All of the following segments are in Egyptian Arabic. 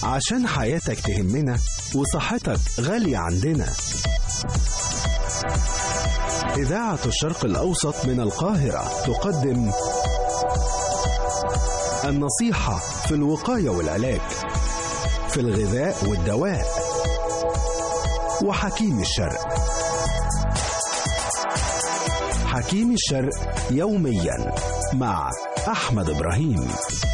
عشان حياتك تهمنا وصحتك غالية عندنا إذاعة الشرق الأوسط من القاهرة تقدم النصيحة في الوقاية والعلاج في الغذاء والدواء وحكيم الشرق حكيم الشرق يوميا مع أحمد إبراهيم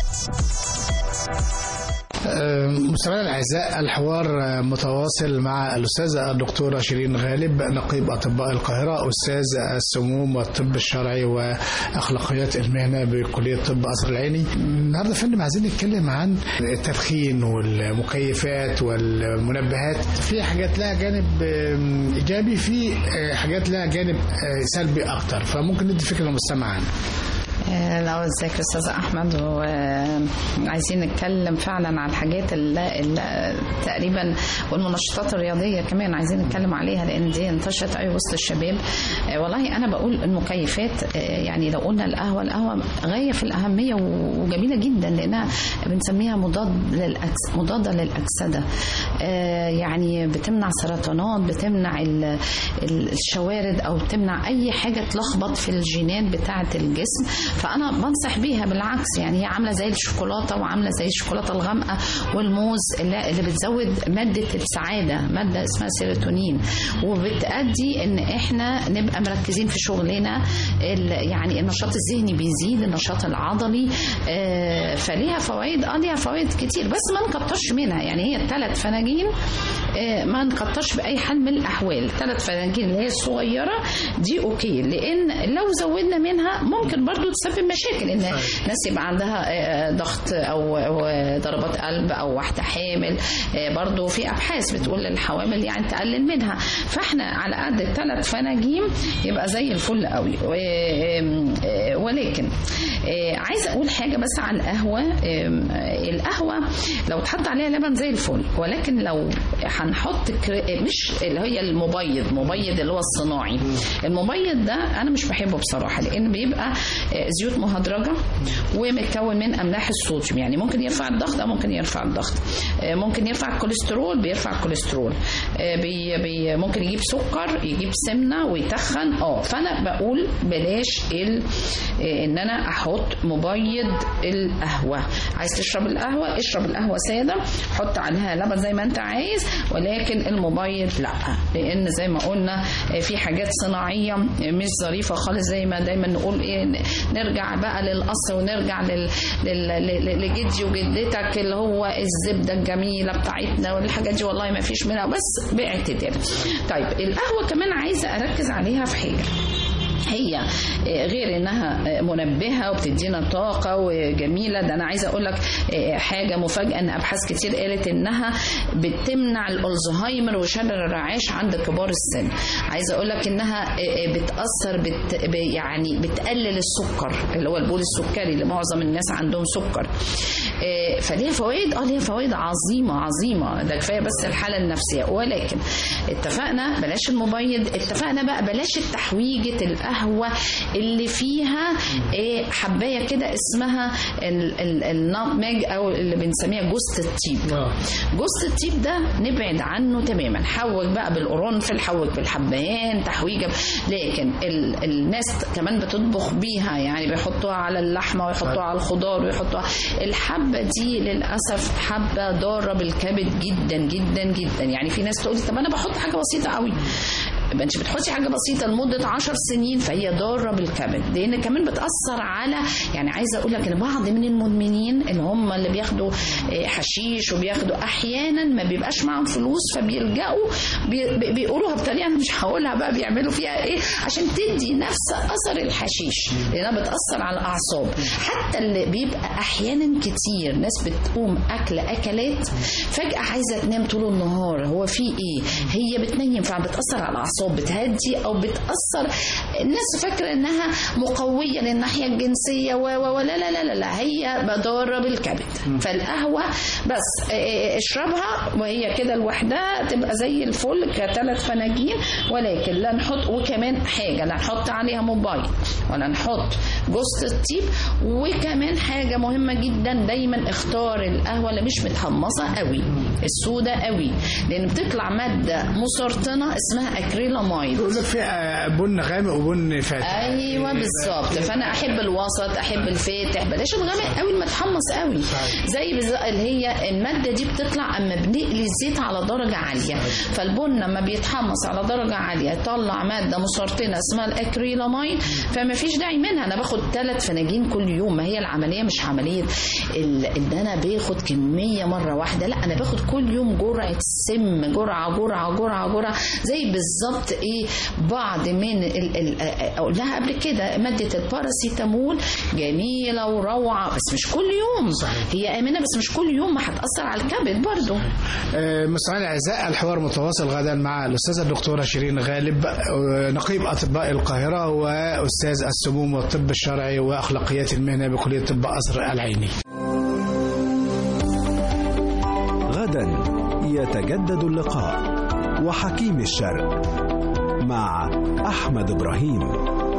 مستمعينا الاعزاء الحوار متواصل مع الاستاذه الدكتوره شيرين غالب نقيب اطباء القاهره استاذ السموم والطب الشرعي واخلاقيات المهنه بكليه طب قصر العيني النهارده يا فندم عايزين نتكلم عن التدخين والمكيفات والمنبهات في حاجات لها جانب ايجابي في حاجات لها جانب سلبي اكتر فممكن ندي فكره للمستمع عنها لو ازيك استاذ احمد وعايزين نتكلم فعلا عن الحاجات اللي, اللي تقريبا والمنشطات الرياضيه كمان عايزين نتكلم عليها لان دي انتشرت قوي وسط الشباب والله انا بقول المكيفات يعني لو قلنا القهوه القهوه غايه في الاهميه وجميله جدا لانها بنسميها مضاد للأكس مضاده للاكسده يعني بتمنع سرطانات بتمنع الشوارد او بتمنع اي حاجه تلخبط في الجينات بتاعه الجسم فانا بنصح بيها بالعكس يعني هي عامله زي الشوكولاته وعامله زي الشوكولاته الغامقه والموز اللي, اللي بتزود ماده السعاده ماده اسمها سيروتونين وبتأدي ان احنا نبقى مركزين في شغلنا يعني النشاط الذهني بيزيد النشاط العضلي آه فليها فوائد اه ليها فوائد كتير بس ما نكترش منها يعني هي الثلاث فناجين آه ما نكترش باي حال من الاحوال ثلاث فناجين اللي هي الصغيره دي اوكي لان لو زودنا منها ممكن برضو تسبب مشاكل ان ناس يبقى عندها ضغط او ضربات قلب او واحده حامل برضو في ابحاث بتقول للحوامل يعني تقلل منها فاحنا على قد الثلاث فناجيم يبقى زي الفل قوي ولكن عايزه اقول حاجه بس عن القهوه القهوه لو اتحط عليها لبن زي الفل ولكن لو هنحط مش اللي هي المبيض مبيض اللي هو الصناعي المبيض ده انا مش بحبه بصراحه لان بيبقى زيوت مهدرجه ومتكون من املاح الصوديوم يعني ممكن يرفع الضغط او ممكن يرفع الضغط ممكن يرفع الكوليسترول بيرفع الكوليسترول بي بي ممكن يجيب سكر يجيب سمنه ويتخن اه فانا بقول بلاش ال ان انا احط مبيض القهوه عايز تشرب القهوه اشرب القهوه ساده حط عليها لبن زي ما انت عايز ولكن المبيض لا لان زي ما قلنا في حاجات صناعيه مش ظريفه خالص زي ما دايما نقول ايه نرجع بقى للاصل ونرجع لل... لل... لجدي وجدتك اللي هو الزبده الجميله بتاعتنا والحاجات دي والله ما فيش منها بس باعتدال طيب القهوه كمان عايزه اركز عليها في حاجه هي غير انها منبهه وبتدينا طاقه وجميله ده انا عايزه اقول لك حاجه مفاجاه ان ابحاث كتير قالت انها بتمنع الالزهايمر وشلل الرعاش عند كبار السن عايزه اقول لك انها بتاثر بت يعني بتقلل السكر اللي هو البول السكري اللي معظم الناس عندهم سكر فليها فوائد اه ليها فوائد عظيمه عظيمه ده كفايه بس الحاله النفسيه ولكن اتفقنا بلاش المبيض اتفقنا بقى بلاش التحويجه القهوه اللي فيها ايه حبايه كده اسمها الناتمج او اللي بنسميها جوزة الطيب جوزة الطيب ده نبعد عنه تماما حوج بقى بالقرنفل حوج بالحبهان تحويجه لكن ال الناس كمان بتطبخ بيها يعني بيحطوها على اللحمه ويحطوها على الخضار ويحطوها الحبه دي للاسف حبه ضاره بالكبد جدا جدا جدا يعني في ناس تقول طب انا بحط حاجه بسيطه قوي يبقى انت بتحطي حاجه بسيطه لمده 10 سنين فهي ضاره بالكبد لان كمان بتاثر على يعني عايزه اقول لك ان بعض من المدمنين اللي هم اللي بياخدوا حشيش وبياخدوا احيانا ما بيبقاش معاهم فلوس فبيلجأوا بي بيقولوها بطريقه انا مش هقولها بقى بيعملوا فيها ايه عشان تدي نفس اثر الحشيش لانها بتاثر على الاعصاب حتى اللي بيبقى احيانا كتير ناس بتقوم اكل اكلات فجاه عايزه تنام طول النهار هو في ايه هي بتنيم فبتاثر على الاعصاب الاعصاب بتهدي او بتاثر الناس فاكره انها مقويه للناحيه الجنسيه و و- ولا لا لا لا لا هي مضاره بالكبد فالقهوه بس آه، آه، اشربها وهي كده لوحدها تبقى زي الفل كثلاث فناجين ولكن لا نحط وكمان حاجه لا نحط عليها موبايل ولا نحط جوز الطيب وكمان حاجه مهمه جدا دايما اختار القهوه اللي مش متحمصه قوي السودة قوي لان بتطلع ماده مسرطنه اسمها اكريلاميد يقول لك في آه، بن غامق وبن فاتح ايوه بالظبط فانا احب الوسط احب الفاتح بلاش الغامق قوي المتحمص قوي زي بز- اللي هي الماده دي بتطلع اما بنقلي الزيت على درجه عاليه فالبن لما بيتحمص على درجه عاليه يطلع ماده مسرطنه اسمها الاكريلاميد فما فيش داعي منها انا باخد ثلاث فناجين كل يوم ما هي العمليه مش عمليه ال- ان انا باخد كميه مره واحده لا انا باخد كل يوم جرعه سم جرعه جرعه جرعه جرعه زي بالظبط ايه بعض من ال ال اقول لها قبل كده ماده الباراسيتامول جميله وروعه بس مش كل يوم صحيح. هي امنه بس مش كل يوم ما هتاثر على الكبد برضو آه، مستمعينا الاعزاء الحوار متواصل غدا مع الاستاذه الدكتوره شيرين غالب آه، نقيب اطباء القاهره واستاذ السموم والطب الشرعي واخلاقيات المهنه بكليه طب قصر العيني غدا يتجدد اللقاء وحكيم الشرق مع أحمد إبراهيم